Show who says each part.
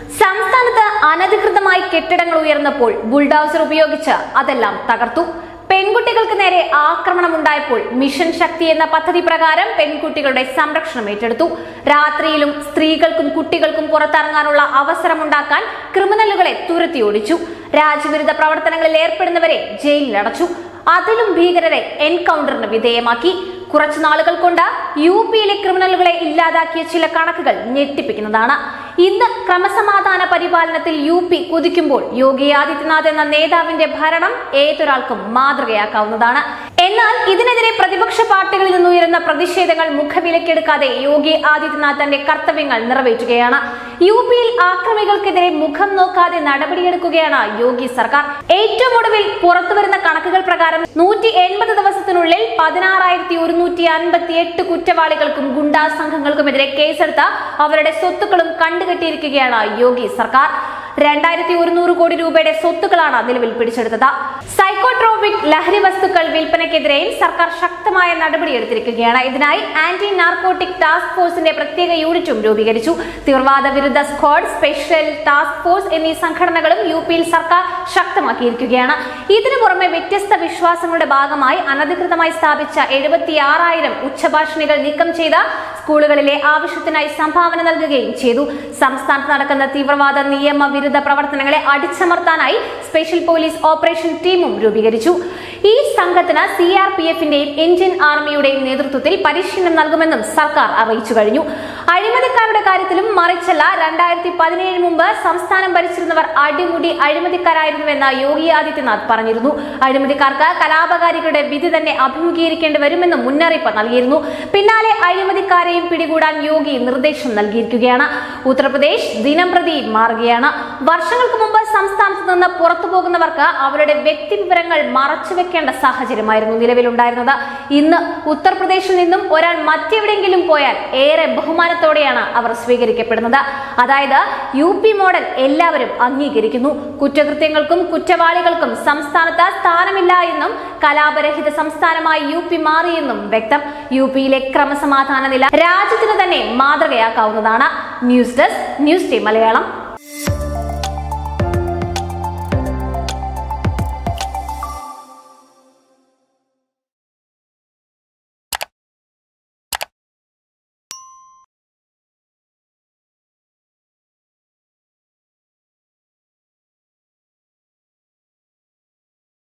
Speaker 1: സംസ്ഥാനത്ത് അനധികൃതമായി കെട്ടിടങ്ങൾ ഉയർന്നപ്പോൾ ബുൾഡോസർ ഉപയോഗിച്ച് അതെല്ലാം തകർത്തു പെൺകുട്ടികൾക്ക് നേരെ ആക്രമണം ഉണ്ടായപ്പോൾ മിഷൻ ശക്തി എന്ന പദ്ധതി പ്രകാരം പെൺകുട്ടികളുടെ സംരക്ഷണം ഏറ്റെടുത്തു രാത്രിയിലും സ്ത്രീകൾക്കും കുട്ടികൾക്കും പുറത്തിറങ്ങാനുള്ള അവസരമുണ്ടാക്കാൻ ക്രിമിനലുകളെ തുരത്തി ഓടിച്ചു രാജ്യവിരുദ്ധ പ്രവർത്തനങ്ങളിൽ ഏർപ്പെടുന്നവരെ ജയിലിലടച്ചു അതിലും ഭീകരരെ എൻകൗണ്ടറിന് വിധേയമാക്കി കുറച്ചു നാളുകൾ കൊണ്ട് യു പിയിലെ ക്രിമിനലുകളെ ഇല്ലാതാക്കിയ ചില കണക്കുകൾ ഞെട്ടിപ്പിക്കുന്നതാണ് ഇന്ന് ക്രമസമാധാന പരിപാലനത്തിൽ യു പി കുതിക്കുമ്പോൾ യോഗി ആദിത്യനാഥ് എന്ന നേതാവിന്റെ ഭരണം ഏതൊരാൾക്കും മാതൃകയാക്കാവുന്നതാണ് എന്നാൽ ഇതിനെതിരെ പ്രതിപക്ഷ പാർട്ടികളിൽ നിന്നുയരുന്ന പ്രതിഷേധങ്ങൾ മുഖവിലക്കെടുക്കാതെ യോഗി ആദിത്യനാഥ് തന്റെ കർത്തവ്യങ്ങൾ നിറവേറ്റുകയാണ് യു പിയിൽ ആക്രമികൾക്കെതിരെ മുഖം നോക്കാതെ നടപടിയെടുക്കുകയാണ് യോഗി സർക്കാർ ഏറ്റവും ഒടുവിൽ പുറത്തുവരുന്ന കണക്കുകൾ പ്രകാരം നൂറ്റി എൺപത് ദിവസത്തിനുള്ളിൽ പതിനാറായിരത്തി ഒരുന്നൂറ്റി അൻപത്തി എട്ട് കുറ്റവാളികൾക്കും ഗുണ്ടാ സംഘങ്ങൾക്കുമെതിരെ കേസെടുത്ത അവരുടെ സ്വത്തുക്കളും കണ്ടുകെട്ടിയിരിക്കുകയാണ് യോഗി സർക്കാർ രണ്ടായിരത്തി ഒരുന്നൂറ് കോടി രൂപയുടെ സ്വത്തുക്കളാണ് നിലവിൽ പിടിച്ചെടുത്തത് സൈക്കോട്രോപിക് ലഹരി വസ്തുക്കൾ വിൽപ്പനയ്ക്കെതിരെയും സർക്കാർ ശക്തമായ നടപടിയെടുത്തിരിക്കുകയാണ് ഇതിനായി ആന്റി നാർക്കോട്ടിക് ടാസ്ക് ഫോഴ്സിന്റെ പ്രത്യേക യൂണിറ്റും രൂപീകരിച്ചു തീവ്രവാദ വിരുദ്ധ സ്ക്വാഡ് സ്പെഷ്യൽ ടാസ്ക് ഫോഴ്സ് എന്നീ സംഘടനകളും യു പിയിൽ സർക്കാർ ശക്തമാക്കിയിരിക്കുകയാണ് ഇതിനു പുറമെ വ്യത്യസ്ത വിശ്വാസങ്ങളുടെ ഭാഗമായി അനധികൃതമായി സ്ഥാപിച്ച എഴുപത്തി ആറായിരം ഉച്ചഭാഷണികൾ നീക്കം ചെയ്ത സ്കൂളുകളിലെ ആവശ്യത്തിനായി സംഭാവന നൽകുകയും ചെയ്തു സംസ്ഥാനത്ത് നടക്കുന്ന തീവ്രവാദ നിയമവിരുദ്ധ പ്രവർത്തനങ്ങളെ അടിച്ചമർത്താനായി സ്പെഷ്യൽ പോലീസ് ഓപ്പറേഷൻ ടീമും രൂപീകരിച്ചു ഈ സംഘത്തിന് സി ആർ പി എഫിന്റെയും ഇന്ത്യൻ ആർമിയുടെയും നേതൃത്വത്തിൽ പരിശീലനം നൽകുമെന്നും സർക്കാർ അറിയിച്ചു കഴിഞ്ഞു അഴിമതിക്കാരുടെ കാര്യത്തിലും മറിച്ചല്ല രണ്ടായിരത്തി പതിനേഴ് മുമ്പ് സംസ്ഥാനം ഭരിച്ചിരുന്നവർ അടിമുടി അഴിമതിക്കാരായിരുന്നുവെന്ന് യോഗി ആദിത്യനാഥ് പറഞ്ഞിരുന്നു അഴിമതിക്കാർക്ക് കലാപകാരികളുടെ വിധി തന്നെ അഭിമുഖീകരിക്കേണ്ടി വരുമെന്നും മുന്നറിയിപ്പ് നൽകിയിരുന്നു പിന്നാലെ അഴിമതിക്കാരെയും പിടികൂടാൻ യോഗി നിർദ്ദേശം നൽകിയിരിക്കുകയാണ് ഉത്തർപ്രദേശ് ദിനം പ്രതി മാറുകയാണ് വർഷങ്ങൾക്ക് മുമ്പ് സംസ്ഥാനത്ത് നിന്ന് പുറത്തു പോകുന്നവർക്ക് അവരുടെ വ്യക്തി വിവരങ്ങൾ മറച്ചുവെക്കേണ്ട സാഹചര്യമായിരുന്നു നിലവിലുണ്ടായിരുന്നത് ഇന്ന് ഉത്തർപ്രദേശിൽ നിന്നും ഒരാൾ മറ്റെവിടെയെങ്കിലും പോയാൽ ഏറെ ബഹുമാനത്തോടെയാണ് അവർ സ്വീകരിക്കപ്പെടുന്നത് അതായത് യു പി മോഡൽ എല്ലാവരും അംഗീകരിക്കുന്നു കുറ്റകൃത്യങ്ങൾക്കും കുറ്റവാളികൾക്കും സംസ്ഥാനത്ത് സ്ഥാനമില്ല എന്നും കലാപരഹിത സംസ്ഥാനമായി യു പി മാറിയെന്നും വ്യക്തം യു പിയിലെ ക്രമസമാധാന നില രാജ്യത്തിന് തന്നെ മാതൃകയാക്കാവുന്നതാണ് news desk news team Malayalam